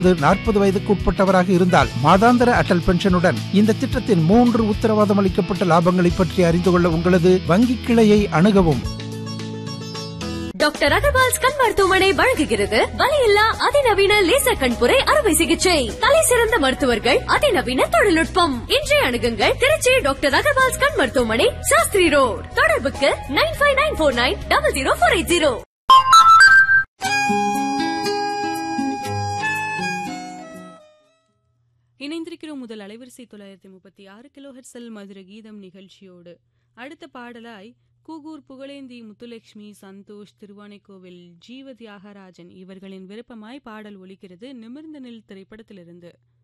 நாற்பது வயதுக்கு உட்பட்டவராக இருந்தால் மாதாந்திர அடல் பென்ஷனுடன் இந்த திட்டத்தின் மூன்று உத்தரவாதம் அளிக்கப்பட்ட லாபங்களை பற்றி அறிந்து கொள்ள உங்களது வங்கி கிளையை அணுகவும் டாக்டர் அகர்வால்ஸ் கண் மருத்துவமனை வழங்குகிறது வலியில்லா அதிநவீன லேசர் கண்புரை அறுவை சிகிச்சை தலை சிறந்த மருத்துவர்கள் அதிநவீன தொழில்நுட்பம் இன்றைய அணுகுங்கள் திருச்சி டாக்டர் அகர்வால்ஸ் கண் மருத்துவமனை சாஸ்திரி ரோட் தொடர்புக்கு nine five nine four nine double zero four eight zero இணைந்திருக்கிறோம் முதல் அலைவரிசை தொள்ளாயிரத்தி முப்பத்தி ஆறு கிலோஹெர்சல் மதுர கீதம் நிகழ்ச்சியோடு அடுத்த பாடலாய் கூகூர் புகழேந்தி முத்துலட்சுமி சந்தோஷ் திருவானைக்கோவில் ஜீவ தியாகராஜன் இவர்களின் விருப்பமாய் பாடல் ஒலிக்கிறது நிமிர்ந்த நில் திரைப்படத்திலிருந்து